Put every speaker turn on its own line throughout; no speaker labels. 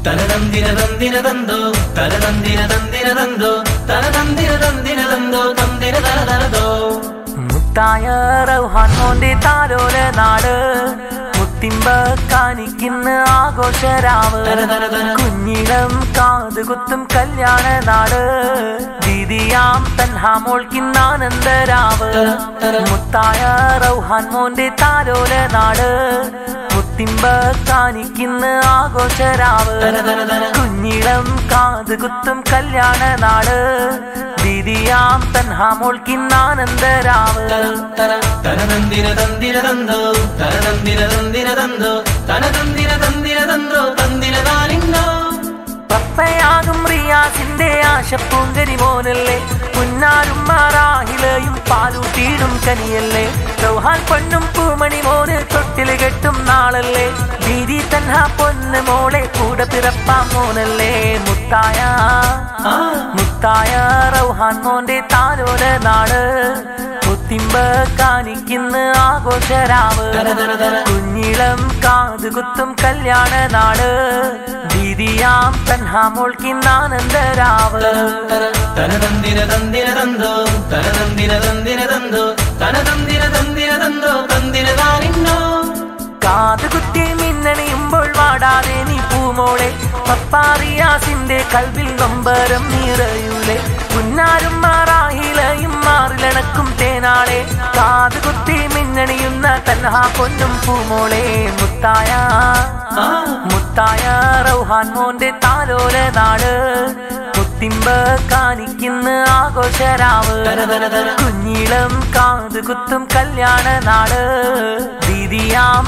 തനതന്തിര തന്തിര തന്തോ തനതന്തിര തന്തിര തന്തോ തനതന്തിര തന്തിര തന്തോ തന്തിര തന തനതോ
മുത്തായ റൗഹാൻ മോന്റെ താരോല നാട് മുത്തിമ്പ കാണിക്കുന്ന ആഘോഷരാവ്
തന തന തന
കുഞ്ഞിളം കാതുകുത്തും കല്യാണ നാട് ദീദിയാം തൻഹാമോൾക്കിന്നാനന്ദരാവ് മുത്തായ റൗഹാൻ മോന്റെ താരോല നാട് മുത്തിമ്പ കാണിക്കുന്ന ആഘോഷരാവ്
തന തന തന
കുഞ്ഞിളം കാതുകുത്തും കല്യാണ നാട് ദീദിയാം തൻഹാമോൾക്കിന്നാനന്ദരാവ്
തന തനതന്തിര തന്തിര തന്തോ തനതന്തിര തന്തിര തന്തോ തനതന്തിര തന്തിര തന്തോ തന്തിര താനിന്നോ
പപ്പയാകും റിയാസിന്റെ ആശപ്പൂങ്കരി മോനല്ലേ പുന്നാരും മാറാഹിലയും പാലൂട്ടിയിടും കനിയല്ലേ ചൗഹാൻ പൊന്നും പൂമണി മോന് തൊട്ടില് കെട്ടും നാളല്ലേ ദീദി തന്ന പൊന്ന് മോളെ കൂടെ പിറപ്പാം മോനല്ലേ മുത്തായ
ആ
മുത്തായ റൗഹാൻ മോന്റെ താരോല നാട് മുത്തിമ്പ കാണിക്കുന്ന ആഘോഷരാവ്
തന തന തന
കുഞ്ഞിളം കാതുകുത്തും കല്യാണ നാട് ദീദിയാം തൻഹാമോൾക്കിന്നാനന്ദരാവ്
തന തനതന്തിര തന്തിര തന്തോ തനതന്തിര തന്തിര തന്തോ തനതന്തിര തന്തിര തന്തോ തന്തിര താനിന്നോ
കാതുകുത്തി മിന്നണിയുമ്പോൾ വാടാതെ നീ പൂമോളെ പപ്പാറിയാസിന്റെ കൽവിൽ നൊമ്പരം നിറയൂലെ പുന്നാരും മാറാഹിലയും മാറിലണക്കും തേനാളെ കാതുകുത്തി മിന്നണിയുന്ന തൻഹാ പൊന്നും പൂമോളെ മുത്തായ
ആ
മുത്തായ റൗഹാൻ മോന്റെ താലോല നാട് മുത്തിമ്പ കാണിക്കുന്ന ആഘോഷരാവ്
തന തന തന
കുഞ്ഞിളം കാതുകുത്തും കല്യാണ നാട് ദീദിയാം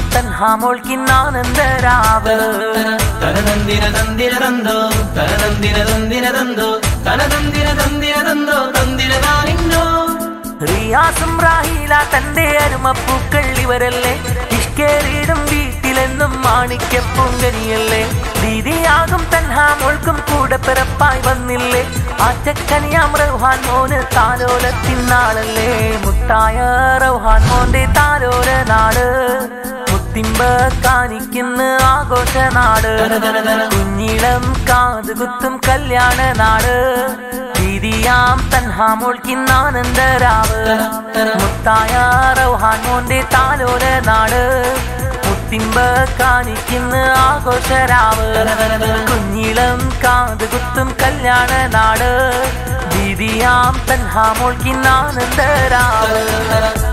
തൻഹാമോൾക്കിന്നാനന്ദരാവ്
തനതന്തിര തന്തിര തന്തോ തനതന്തിര തന്തിര തന്തോ തനതന്തിര തന്തിര തന്തോ തന്തിര താനിന്നോ
റിയാസും റാഹീല തന്റെ അരുമപ്പൂക്കൾ ഇവരല്ലേ ഇഷ്കേറിയിടും വീട്ടിലെന്നും മാണിക്യപ്പൂങ്കനിയല്ലേ ദീദിയാകും തൻഹാമോൾക്കും കൂടെ പിറപ്പായി വന്നില്ലേ ആറ്റക്കനിയാം റൗഹാൻ മോന് താലോലത്തിനാളല്ലേ മുത്തായ റൗഹാൻ മോന്റെ താലോല നാട് മുത്തിമ്പ കാണിക്കുന്ന ആഘോഷ നാട്
തന തന തന
കുഞ്ഞിളം കാതുകുത്തും കല്യാണ നാട് ദീദിയാം തൻഹാമോൾക്കിന്നാനന്ദരാവ് മുത്തായ റൗഹാൻ മോന്റെ താലോല നാട് മുത്തിമ്പ കാണിക്കുന്ന ആഘോഷരാവ്
തന തന തന
കുഞ്ഞിളം കാതുകുത്തും കല്യാണ നാട് ദീദിയാം തൻഹാമോൾക്കിന്നാനന്ദരാവ്
തന